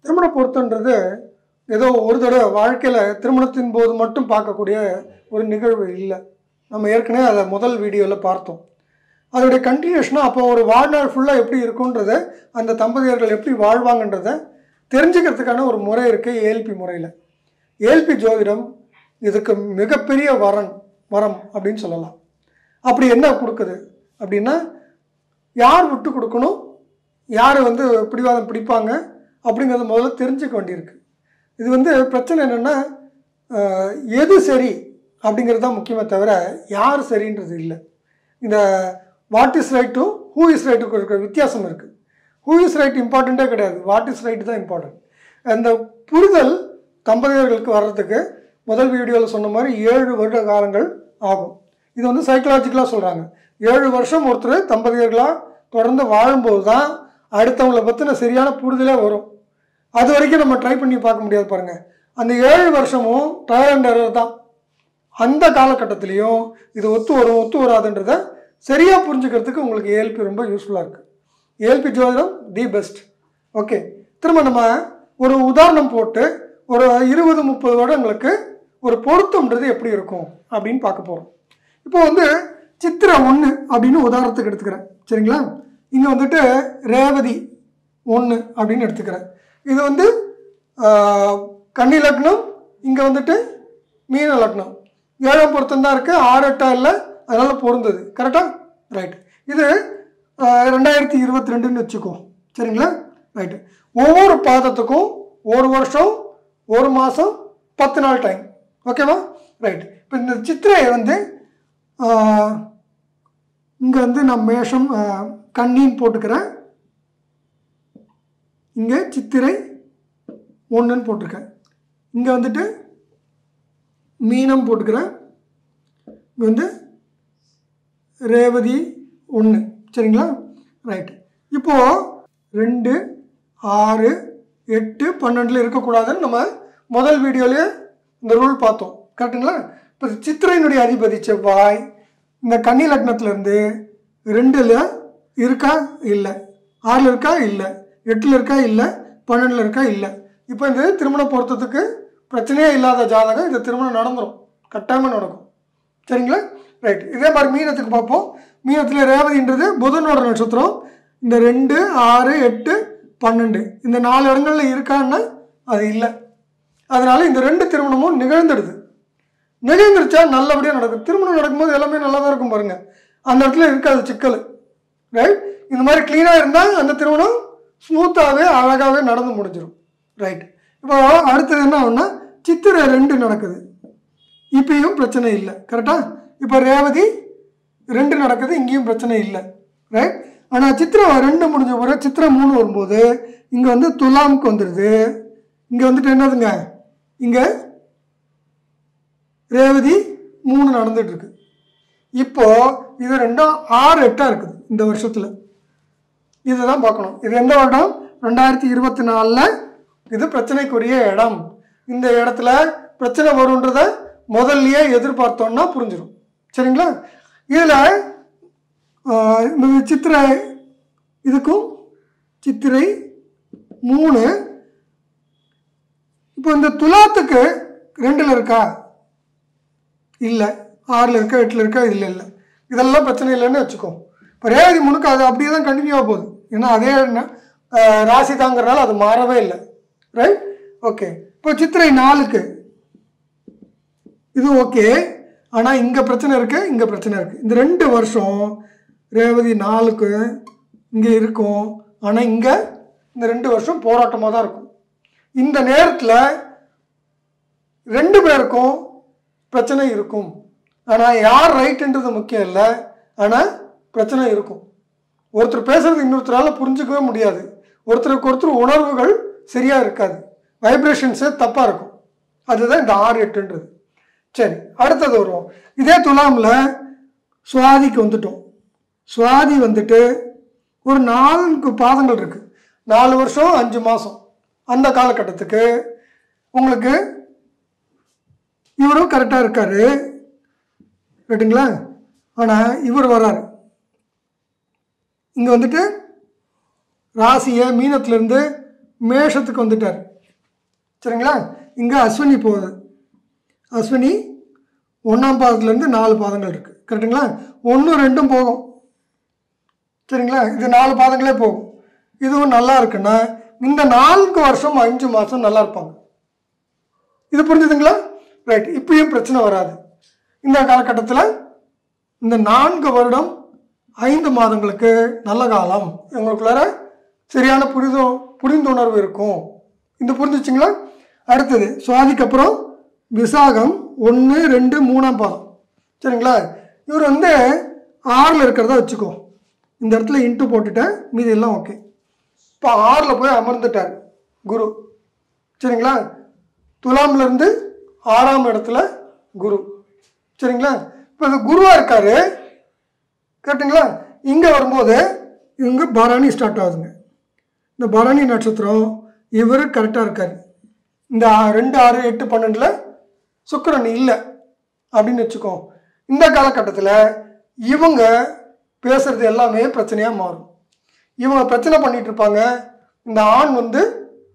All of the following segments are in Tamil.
திருமண பொருத்தன்றது ஏதோ ஒரு தடவை வாழ்க்கையில் திருமணத்தின் போது மட்டும் பார்க்கக்கூடிய ஒரு நிகழ்வு இல்லை நம்ம ஏற்கனவே அதை முதல் வீடியோவில் பார்த்தோம் அதோடைய கண்டினியூஷனாக அப்போ ஒரு வாழ்நாள் ஃபுல்லாக எப்படி இருக்குன்றத அந்த தம்பதியர்கள் எப்படி வாழ்வாங்கன்றத தெரிஞ்சுக்கிறதுக்கான ஒரு முறை இருக்குது ஏஎல்பி முறையில் ஏஎல்பி ஜோதிடம் இதுக்கு மிகப்பெரிய வரன் வரம் அப்படின்னு சொல்லலாம் அப்படி என்ன கொடுக்குது அப்படின்னா யார் விட்டு கொடுக்கணும் யார் வந்து பிடிவாதம் பிடிப்பாங்க அப்படிங்கிறத முதல்ல தெரிஞ்சுக்க வேண்டியிருக்கு இது வந்து பிரச்சனை என்னென்னா எது சரி அப்படிங்கிறது தான் முக்கியமே தவிர யார் சரின்றது இல்லை இந்த what is right to who is ரைட்டுக்கு இருக்கிற வித்தியாசம் இருக்குது ஹூ இஸ் ரைட் இம்பார்ட்டண்ட்டே கிடையாது வாட் இஸ் ரைட் தான் இம்பார்ட்டன்ட் அந்த புரிதல் தம்பதியர்களுக்கு வர்றதுக்கு முதல் வீடியோவில் சொன்ன மாதிரி ஏழு வருட காலங்கள் ஆகும் இது வந்து சைக்கலாஜிக்கலாக சொல்கிறாங்க ஏழு வருஷம் ஒருத்தர் தம்பதியர்களாக தொடர்ந்து வாழும்போது தான் அடுத்தவங்களை பற்றின சரியான புரிதலே வரும் அது வரைக்கும் நம்ம ட்ரை பண்ணி பார்க்க முடியாது பாருங்கள் அந்த ஏழு வருஷமும் ட்ரையல் அண்ட் எரர் தான் அந்த காலகட்டத்திலையும் இது ஒத்து வரும் ஒத்து வராதுன்றதை சரியாக புரிஞ்சுக்கிறதுக்கு உங்களுக்கு ஏஎல்பி ரொம்ப யூஸ்ஃபுல்லாக இருக்குது ஏஎல்பி ஜோதிடம் தி பெஸ்ட் ஓகே திரும்ப நம்ம ஒரு உதாரணம் போட்டு ஒரு இருபது முப்பது வருடங்களுக்கு ஒரு பொருத்தம்ன்றது எப்படி இருக்கும் அப்படின்னு பார்க்க போகிறோம் இப்போ வந்து சித்திரை ஒன்று அப்படின்னு உதாரணத்துக்கு எடுத்துக்கிறேன் சரிங்களா இங்கே வந்துட்டு ரேவதி ஒன்று அப்படின்னு எடுத்துக்கிறேன் இது வந்து ஆஹ், கன்னி லக்னம் இங்கே வந்துட்டு மீன லக்னம் ஏழாம் பொருத்தம் தான் இருக்குது ஆறு எட்டா இல்லை அதனால் பொருந்தது கரெக்டாக ரைட் இது ஆஹ், ரெண்டாயிரத்தி இருபத்தி ரெண்டுன்னு வச்சுக்கோ சரிங்களா ரைட்டு ஒவ்வொரு பாதத்துக்கும் ஒரு வருஷம் ஒரு மாதம் பத்து நாள் டைம் ஓகேவா ரைட் இப்போ இந்த சித்திரையை வந்து இங்கே வந்து நான் மேஷம் ஆஹ், கன்னின்னு போட்டுக்கிறேன் இங்கே சித்திரை ஒன்றுன்னு போட்டிருக்கேன் இங்கே வந்துட்டு மீனம் போட்டுக்கிறேன் இங்கே வந்து ரேவதி ஒன்று சரிங்களா ரைட்டு இப்போது ரெண்டு ஆறு எட்டு பன்னெண்டில் இருக்கக்கூடாதுன்னு நம்ம முதல் வீடியோலேயே இந்த ரூல் பார்த்தோம் கரெக்டுங்களா இப்போ சித்திரையினுடைய அதிபதி செவ்வாய் இந்த கன்னி லக்னத்துலேருந்து ரெண்டில் இருக்கா இல்லை ஆறில் இருக்கா இல்லை எட்டில் இருக்கா இல்லை பன்னெண்டில் இருக்கா இல்லை இப்போ இந்த திருமண பொருத்தத்துக்கு பிரச்சனையே இல்லாத ஜாதகம் இந்த திருமணம் நடந்துடும் கட்டாயமாக நடக்கும் சரிங்களா ரைட் இதே மாதிரி மீனத்துக்கு பார்ப்போம் மீனத்தில் ரேவதின்றது புதனோட நட்சத்திரம் இந்த ரெண்டு ஆறு எட்டு பன்னெண்டு இந்த நாலு இடங்கள்ல இருக்கான்னா அது இல்லை அதனால இந்த ரெண்டு திருமணமும் நிகழ்ந்துடுது நிகழ்ந்துருச்சா நல்லபடியாக நடக்கும் திருமணம் நடக்கும்போது எல்லாமே நல்லா தான் இருக்கும் பாருங்க அந்த இடத்துல இருக்காது சிக்கல் ரைட் இந்த மாதிரி க்ளீனாக இருந்தால் அந்த திருமணம் ஸ்மூத்தாகவே அழகாகவே நடந்து முடிஞ்சிடும் ரைட் இப்போ அடுத்தது என்ன ஆகும்னா சித்திரை ரெண்டு நடக்குது இப்பயும் பிரச்சனை இல்லை கரெக்டா இப்போ ரேவதி ரெண்டு நடக்குது இங்கேயும் பிரச்சனை இல்லை ரைட் ஆனால் சித்திரை ரெண்டு முடிஞ்ச பிறகு சித்திரை மூணு வரும்போது இங்கே வந்து துலாமுக்கு வந்துடுது இங்கே வந்துட்டு என்னதுங்க இங்கே ரேவதி மூணு நடந்துட்டு இருக்கு இப்போ இது ரெண்டும் ஆறு எட்டாக இருக்குது இந்த வருஷத்தில் இதுதான் பார்க்கணும் இது எந்த வருடம் ரெண்டாயிரத்தி இருபத்தி நாலில் இது பிரச்சனைக்குரிய இடம் இந்த இடத்துல பிரச்சனை வரும்ன்றத முதல்லயே எதிர்பார்த்தோம்னா புரிஞ்சிடும் சரிங்களா இதில் இந்த சித்திரை இதுக்கும் சித்திரை மூணு இப்போ இந்த துலாத்துக்கு ரெண்டில் இருக்கா இல்லை ஆறில் இருக்கா எட்டில் இருக்கா இல்லை இல்லை இதெல்லாம் பிரச்சனை இல்லைன்னு வச்சுக்கோ இப்போ ரேவதி முழுக்க அது அப்படியே தான் கண்டினியூவாக போகுது ஏன்னா அதே ந- ஆஹ் ராசி தாங்கிறனால அது மாறவே இல்லை ரைட் ஓகே இப்போ சித்திரை நாலுக்கு இது ஓகே ஆனால் இங்கே பிரச்சனை இருக்குது இங்கே பிரச்சனை இருக்குது இந்த ரெண்டு வருஷம் ரேவதி நாலுக்கு இங்கே இருக்கும் ஆனால் இங்கே இந்த ரெண்டு வருஷம் போராட்டமாக தான் இருக்கும் இந்த நேரத்தில் ரெண்டு பேருக்கும் பிரச்சனை இருக்கும் ஆனால் யார் ரைட்டுன்றது முக்கியம் இல்லை ஆனால் பிரச்சனை இருக்கும் ஒருத்தர் பேசுறது இன்னொருத்தரால் புரிஞ்சுக்கவே முடியாது ஒருத்தருக்கு ஒருத்தர் உணர்வுகள் சரியாக இருக்காது வைப்ரேஷன்ஸே தப்பாக இருக்கும் அதுதான் இந்த ஆறு எட்டுன்றது சரி அடுத்தது வருவோம் இதே துலாமில் சுவாதிக்கு வந்துட்டோம் சுவாதி வந்துட்டு ஒரு நான்கு பாதங்கள் இருக்குது நாலு வருஷம் அஞ்சு மாதம் அந்த காலகட்டத்துக்கு உங்களுக்கு இவரும் கரெக்டாக இருக்காரு ரைட்டுங்களா ஆனால் இவர் வராரு இங்கே வந்துட்டு ராசியை மீனத்திலேருந்து மேஷத்துக்கு வந்துட்டார் சரிங்களா இங்கே அஸ்வினி போகுது அஸ்வினி ஒன்றாம் பாதத்துலேருந்து நாலு பாதங்கள் இருக்குது கரெக்டுங்களா ஒன்று ரெண்டும் போகும் சரிங்களா இது நாலு பாதங்களே போகும் இதுவும் நல்லா இருக்குன்னா இந்த நான்கு வருஷம் அஞ்சு மாதம் நல்லா இருப்பாங்க இது புரிஞ்சுதுங்களா ரைட் இப்பயும் பிரச்சனை வராது இந்த காலகட்டத்தில் இந்த நான்கு வருடம் ஐந்து மாதங்களுக்கு நல்ல காலம் இவங்களுக்குள்ளார சரியான புரிது புரிந்துணர்வு இருக்கும் இந்த புரிஞ்சுச்சிங்களா அடுத்தது சுவாதிக்கு அப்புறம் விசாகம் ஒன்று ரெண்டு மூணாம் பாதம் சரிங்களா இவர் வந்து ஆறில் இருக்கிறதா வச்சுக்கோ இந்த இடத்துல இன்ட்டு போட்டுட்டேன் மீதி எல்லாம் ஓகே இப்போ ஆறில் போய் அமர்ந்துட்டார் குரு சரிங்களா துலாம்ல இருந்து ஆறாம் இடத்துல குரு சரிங்களா இப்போ இது குருவாக இருக்காரு கரெக்டுங்களா இங்கே வரும்போது இவங்க பரணி ஸ்டார்ட் ஆகுதுங்க இந்த பரணி நட்சத்திரம் இவர் கரெக்டாக இருக்கார் இந்த ஆ- ரெண்டு ஆறு எட்டு பன்னெண்டில் சுக்கிரன் இல்லை அப்படின்னு வச்சுக்கோ இந்த காலகட்டத்தில் இவங்க பேசுறது எல்லாமே பிரச்சனையாக மாறும் இவங்க பிரச்சனை பண்ணிட்டு இருப்பாங்க இந்த ஆண் வந்து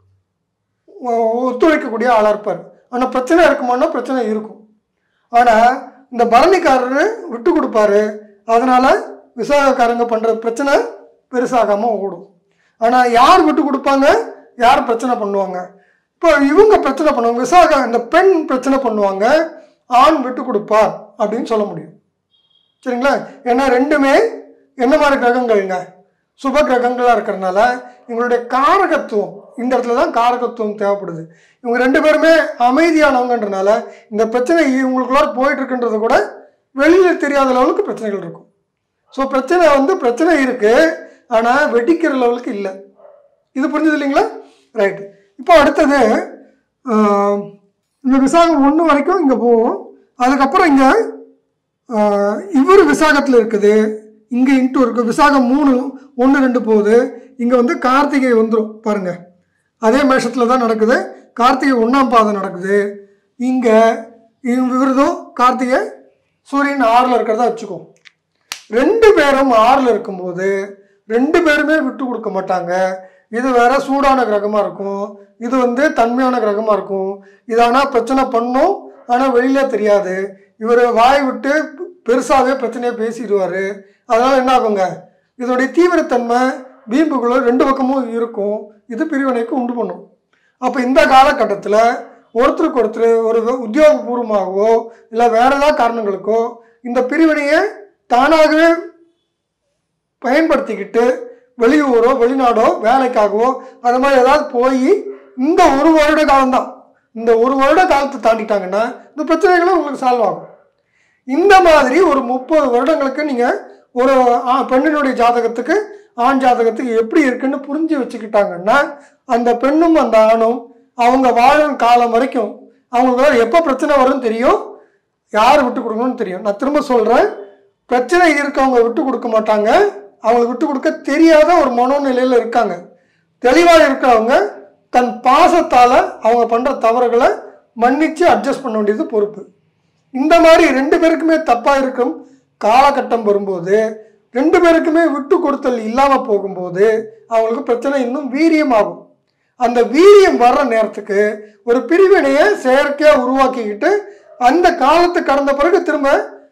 ஒ- ஒத்துழைக்கக்கூடிய ஆளாக இருப்பார் ஆனால் பிரச்சனை இருக்குமானா பிரச்சனை இருக்கும் ஆனால் இந்த பரணிக்காரரு விட்டு கொடுப்பாரு அதனால் விசாகக்காரங்க பண்ணுற பிரச்சனை பெருசாகாமல் ஓடும் ஆனால் யார் விட்டு கொடுப்பாங்க யார் பிரச்சனை பண்ணுவாங்க இப்போ இவங்க பிரச்சனை பண்ணுவாங்க விசாக இந்த பெண் பிரச்சனை பண்ணுவாங்க ஆண் விட்டு கொடுப்பார் அப்படின்னு சொல்ல முடியும் சரிங்களா ஏன்னா ரெண்டுமே என்ன மாதிரி கிரகங்கள்ங்க சுப கிரகங்களாக இருக்கிறதுனால இவங்களுடைய காரகத்துவம் இந்த இடத்துல தான் காரகத்துவம் தேவைப்படுது இவங்க ரெண்டு பேருமே அமைதியானவங்கன்றனால இந்த பிரச்சனை இவங்களுக்குள்ளார போயிட்டு இருக்குன்றது கூட வெளியில் தெரியாத லெவலுக்கு பிரச்சனைகள் இருக்கும் ஸோ பிரச்சனை வந்து பிரச்சனை இருக்கு ஆனால் வெடிக்கிற லெவலுக்கு இல்லை இது புரிஞ்சது இல்லைங்களா ரைட் இப்போ அடுத்தது ஆஹ், இந்த விசாகம் ஒன்று வரைக்கும் இங்கே போவோம் அதுக்கப்புறம் இங்கே இவர் விசாகத்தில் இருக்குது இங்கே இன்ட்டு இருக்கு விசாகம் மூணு ஒன்று ரெண்டு போகுது இங்கே வந்து கார்த்திகை வந்துடும் பாருங்க அதே மேஷத்தில் தான் நடக்குது கார்த்திகை ஒன்றாம் பாதம் நடக்குது இங்கே விருதும் கார்த்திகை சூரியன் ஆறில் இருக்கிறதா வச்சுக்கோ ரெண்டு பேரும் ஆறில் இருக்கும்போது ரெண்டு பேருமே விட்டு கொடுக்க மாட்டாங்க இது வேற சூடான கிரகமாக இருக்கும் இது வந்து தன்மையான கிரகமாக இருக்கும் இது ஆனால் பிரச்சனை பண்ணும் ஆனால் வெளியில தெரியாது இவர் வாய் விட்டு பெருசாகவே பிரச்சனையை பேசிடுவார் அதனால் என்ன ஆகுங்க இதோடைய தீவிரத்தன்மை வீம்புகளும் ரெண்டு பக்கமும் இருக்கும் இது பிரிவினைக்கு உண்டு பண்ணும் அப்போ இந்த காலகட்டத்தில் ஒருத்தருக்கு ஒருத்தர் ஒரு உத்தியோகபூர்வமாகவோ இல்லை வேற ஏதாவது காரணங்களுக்கோ இந்த பிரிவினையை தானாகவே பயன்படுத்திக்கிட்டு வெளியூரோ வெளிநாடோ வேலைக்காகவோ அது மாதிரி ஏதாவது போய் இந்த ஒரு வருட காலம்தான் இந்த ஒரு வருட காலத்தை தாண்டிட்டாங்கன்னா இந்த பிரச்சனைகளும் உங்களுக்கு சால்வ் ஆகும் இந்த மாதிரி ஒரு முப்பது வருடங்களுக்கு நீங்கள் ஒரு ஆ- பெண்ணினுடைய ஜாதகத்துக்கு ஆண் ஜாதகத்துக்கு எப்படி இருக்குன்னு புரிஞ்சு வச்சுக்கிட்டாங்கன்னா அந்த பெண்ணும் அந்த ஆணும் அவங்க வாழும் காலம் வரைக்கும் அவங்களுக்கு எப்போ பிரச்சனை வரும்னு தெரியும் யார் விட்டு கொடுக்கணும்னு தெரியும் நான் திரும்ப சொல்கிறேன் பிரச்சனை இருக்கவங்க விட்டு கொடுக்க மாட்டாங்க அவங்களுக்கு விட்டு கொடுக்க தெரியாத ஒரு மனோநிலையில் இருக்காங்க தெளிவாக இருக்கிறவங்க தன் பாசத்தால் அவங்க பண்ணுற தவறுகளை மன்னிச்சு அட்ஜஸ்ட் பண்ண வேண்டியது பொறுப்பு இந்த மாதிரி ரெண்டு பேருக்குமே தப்பாக இருக்கும் காலகட்டம் வரும்போது ரெண்டு பேருக்குமே விட்டு கொடுத்தல் இல்லாமல் போகும்போது அவங்களுக்கு பிரச்சனை இன்னும் வீரியமாகும் அந்த வீரியம் வர்ற நேரத்துக்கு ஒரு பிரிவினையை செயற்கையாக உருவாக்கிக்கிட்டு அந்த காலத்து கடந்த பிறகு திரும்ப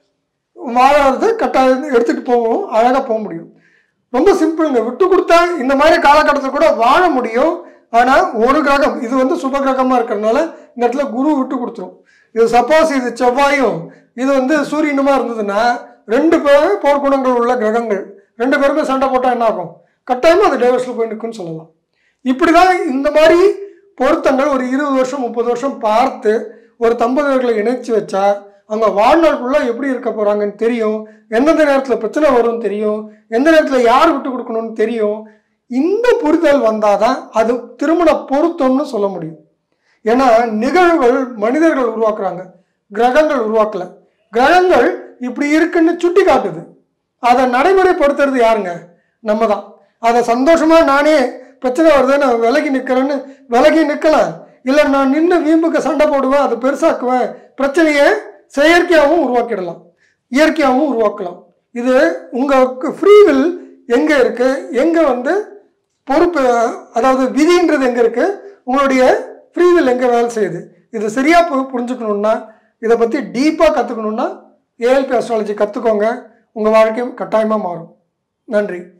வாழறது கட்டாயம் எடுத்துகிட்டு போகவும் அழகாக போக முடியும் ரொம்ப சிம்பிளுங்க விட்டு கொடுத்தா இந்த மாதிரி காலகட்டத்தில் கூட வாழ முடியும் ஆனால் ஒரு கிரகம் இது வந்து சுப கிரகமாக இருக்கிறதுனால இந்த இடத்துல குரு விட்டு கொடுத்துரும் இது சப்போஸ் இது செவ்வாயும் இது வந்து சூரியனுமா இருந்ததுன்னா ரெண்டு பேரும் போர்க்குணங்கள் உள்ள கிரகங்கள் ரெண்டு பேருமே சண்டை போட்டால் என்ன ஆகும் கட்டாயமாக அது டைவர்ஸில் போய் நிற்கும்னு சொல்லலாம் இப்படி தான் இந்த மாதிரி பொருத்தங்கள் ஒரு இருபது வருஷம் முப்பது வருஷம் பார்த்து ஒரு தம்பதியர்களை இணைச்சு வச்சா அவங்க வாழ்நாளுக்குள்ள எப்படி இருக்க போறாங்கன்னு தெரியும் எந்தெந்த நேரத்தில் பிரச்சனை வரும்னு தெரியும் எந்த நேரத்தில் யார் விட்டு கொடுக்கணும்னு தெரியும் இந்த புரிதல் வந்தாதான் அது திருமண பொருத்தம்னு சொல்ல முடியும் ஏன்னா நிகழ்வுகள் மனிதர்கள் உருவாக்குறாங்க கிரகங்கள் உருவாக்கல கிரகங்கள் இப்படி இருக்குன்னு சுட்டி காட்டுது அதை நடைமுறைப்படுத்துறது யாருங்க நம்ம தான் அதை சந்தோஷமா நானே பிரச்சனை வருது நான் விலகி நிற்கிறேன்னு விலகி நிற்கலாம் இல்லை நான் நின்று வீம்புக்கு சண்டை போடுவேன் அதை பெருசாக்குவேன் பிரச்சனையை செயற்கையாகவும் உருவாக்கிடலாம் இயற்கையாகவும் உருவாக்கலாம் இது உங்களுக்கு ஃப்ரீவில் எங்கே இருக்கு எங்கே வந்து பொறுப்பு அதாவது விதின்றது எங்கே இருக்குது உங்களுடைய ஃப்ரீவில் எங்கே வேலை செய்யுது இது சரியாக பு புரிஞ்சுக்கணுன்னா இதை பற்றி டீப்பாக கற்றுக்கணுன்னா ஏஎல்பி அஸ்ட்ராலஜி கற்றுக்கோங்க உங்கள் வாழ்க்கையும் கட்டாயமாக மாறும் நன்றி